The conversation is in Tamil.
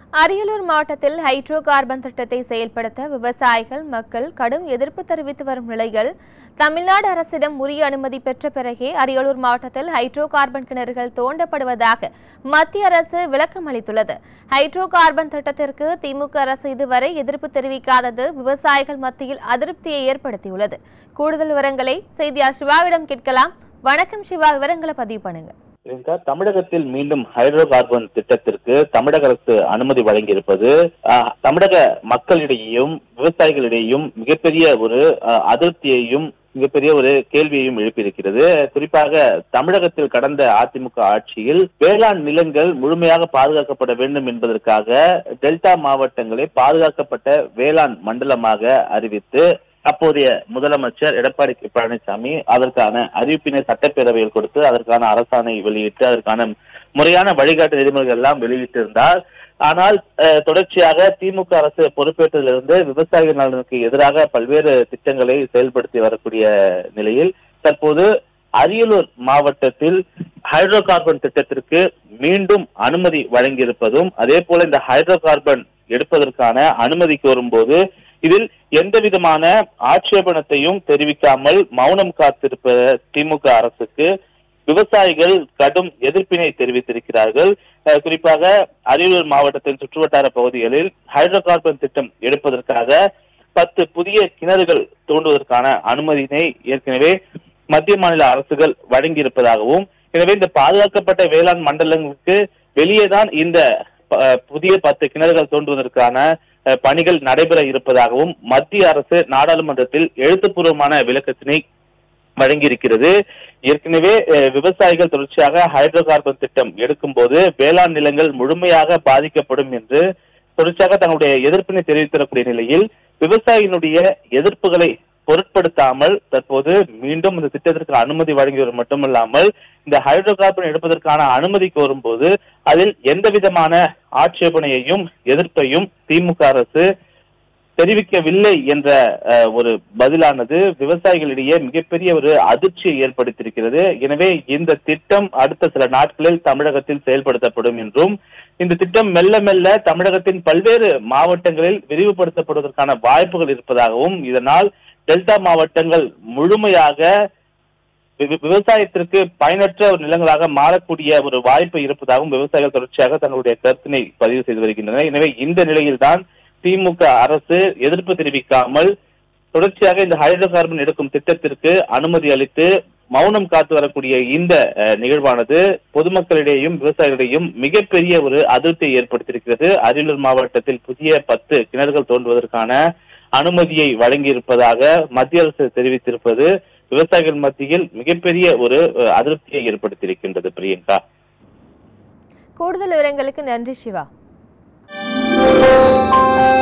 அரியலூர் மாவட்டத்தில் ஹைட்ரோ கார்பன் திட்டத்தை செயல்படுத்த விவசாயிகள் மக்கள் கடும் எதிர்ப்பு தெரிவித்து வரும் நிலையில் தமிழ்நாடு அரசிடம் உரிய அனுமதி பெற்ற பிறகே அரியலூர் மாவட்டத்தில் ஹைட்ரோ கார்பன் கிணறுகள் தோண்டப்படுவதாக மத்திய அரசு விளக்கம் அளித்துள்ளது ஹைட்ரோ கார்பன் திட்டத்திற்கு திமுக அரசு இதுவரை எதிர்ப்பு தெரிவிக்காதது விவசாயிகள் மத்தியில் அதிருப்தியை ஏற்படுத்தியுள்ளது கூடுதல் விவரங்களை செய்தியாளர் சிவாவிடம் கேட்கலாம் வணக்கம் சிவா விவரங்களை பதிவு பண்ணுங்க பிரியங்கா, தமிழகத்தில் மீண்டும் ஹைட்ரோ கார்பன் திட்டத்திற்கு தமிழக அரசு அனுமதி வழங்கியிருப்பது அஹ், தமிழக மக்களிடையேயும் விவசாயிகளிடையும் மிகப்பெரிய ஒரு அஹ், அதிருப்தியையும் மிகப்பெரிய ஒரு கேள்வியையும் எழுப்பியிருக்கிறது குறிப்பாக தமிழகத்தில் கடந்த அதிமுக ஆட்சியில் வேளாண் நிலங்கள் முழுமையாக பாதுகாக்கப்பட வேண்டும் என்பதற்காக டெல்டா மாவட்டங்களை பாதுகாக்கப்பட்ட வேளாண் மண்டலமாக அறிவித்து அப்போதைய முதலமைச்சர் எடப்பாடி கே பழனிசாமி அதற்கான அறிவிப்பினை சட்டப்பேரவையில் கொடுத்து அதற்கான அரசாணை வெளியிட்டு அதற்கான முறையான வழிகாட்டு நெறிமுறைகள் எல்லாம் வெளியிட்டிருந்தார் ஆனால் அஹ், தொடர்ச்சியாக திமுக அரசு பொறுப்பேற்றதிலிருந்து விவசாயிகள் நலனுக்கு எதிராக பல்வேறு திட்டங்களை செயல்படுத்தி வரக்கூடிய நிலையில் தற்போது அரியலூர் மாவட்டத்தில் ஹைட்ரோ கார்பன் திட்டத்திற்கு மீண்டும் அனுமதி வழங்கியிருப்பதும் அதே போல இந்த ஹைட்ரோ கார்பன் எடுப்பதற்கான அனுமதி கோரும்போது இதில் எந்த விதமான ஆட்சேபணத்தையும் தெரிவிக்காமல் மௌனம் காத்திருப்ப திமுக அரசுக்கு விவசாயிகள் கடும் எதிர்ப்பினை தெரிவித்திருக்கிறார்கள் அஹ் குறிப்பாக அரியலூர் மாவட்டத்தின் சுற்றுவட்டார பகுதிகளில் ஹைட்ரோ கார்பன் திட்டம் எடுப்பதற்காக பத்து புதிய கிணறுகள் தோண்டுவதற்கான அனுமதியினை ஏற்கனவே மத்திய மாநில அரசுகள் வழங்கியிருப்பதாகவும் எனவே இந்த பாதுகாக்கப்பட்ட வேளாண் மண்டலங்களுக்கு வெளியே தான் இந்த ப- புதிய பத்து கிணறுகள் தோண்டுவதற்கான அஹ், பணிகள் நடைபெற இருப்பதாகவும் மத்திய அரசு நாடாளுமன்றத்தில் எழுத்துப்பூர்வமான விளக்கத்தினை வழங்கியிருக்கிறது ஏற்கனவே அஹ், விவசாயிகள் தொடர்ச்சியாக ஹைட்ரோ கார்பன் திட்டம் எடுக்கும்போது வேளாண் நிலங்கள் முழுமையாக பாதிக்கப்படும் என்று தொடர்ச்சியாக தங்களுடைய எதிர்ப்பினை தெரிவித்திருக்கக்கூடிய நிலையில் விவசாயிகளுடைய எதிர்ப்புகளை பொருட்படுத்தாமல் தற்போது மீண்டும் இந்த திட்டத்திற்கு அனுமதி வழங்கியது மட்டுமல்லாமல் இந்த ஹைட்ரோ கார்பன் எடுப்பதற்கான அனுமதி கோரும்போது அதில் எந்த விதமான ஆட்சேபனையையும் எதிர்ப்பையும் திமுக அரசு தெரிவிக்கவில்லை என்ற அஹ், ஒரு பதிலானது விவசாயிகளிடையே மிகப்பெரிய ஒரு அதிர்ச்சியை ஏற்படுத்தியிருக்கிறது எனவே இந்த திட்டம் அடுத்த சில நாட்களில் தமிழகத்தில் செயல்படுத்தப்படும் என்றும் இந்த திட்டம் மெல்ல மெல்ல தமிழகத்தின் பல்வேறு மாவட்டங்களில் விரிவுபடுத்தப்படுவதற்கான வாய்ப்புகள் இருப்பதாகவும் இதனால் டெல்டா மாவட்டங்கள் முழுமையாக வி- விவசாயத்திற்கு பயனற்ற ஒரு நிலங்களாக மாறக்கூடிய ஒரு வாய்ப்பு இருப்பதாகவும் விவசாயிகள் தொடர்ச்சியாக தங்களுடைய கருத்தினை பதிவு செய்து வருகின்றனர் எனவே இந்த நிலையில்தான் திமுக அரசு எதிர்ப்பு தெரிவிக்காமல் தொடர்ச்சியாக இந்த ஹைட்ரோ கார்பன் எடுக்கும் திட்டத்திற்கு அனுமதி அளித்து மௌனம் காத்து வரக்கூடிய இந்த அஹ், நிகழ்வானது பொதுமக்களிடையும் விவசாயிகளிடையும் மிகப்பெரிய ஒரு அதிருப்தியை ஏற்படுத்தியிருக்கிறது அரியலூர் மாவட்டத்தில் புதிய பத்து கிணறுகள் தோண்டுவதற்கான அனுமதியை வழங்கியிருப்பதாக மத்திய அரசு தெரிவித்திருப்பது விவசாயிகள் மத்தியில் மிகப்பெரிய ஒரு அஹ், அதிருப்தியை ஏற்படுத்தியிருக்கின்றது பிரியங்கா கூடுதல் விவரங்களுக்கு நன்றி சிவா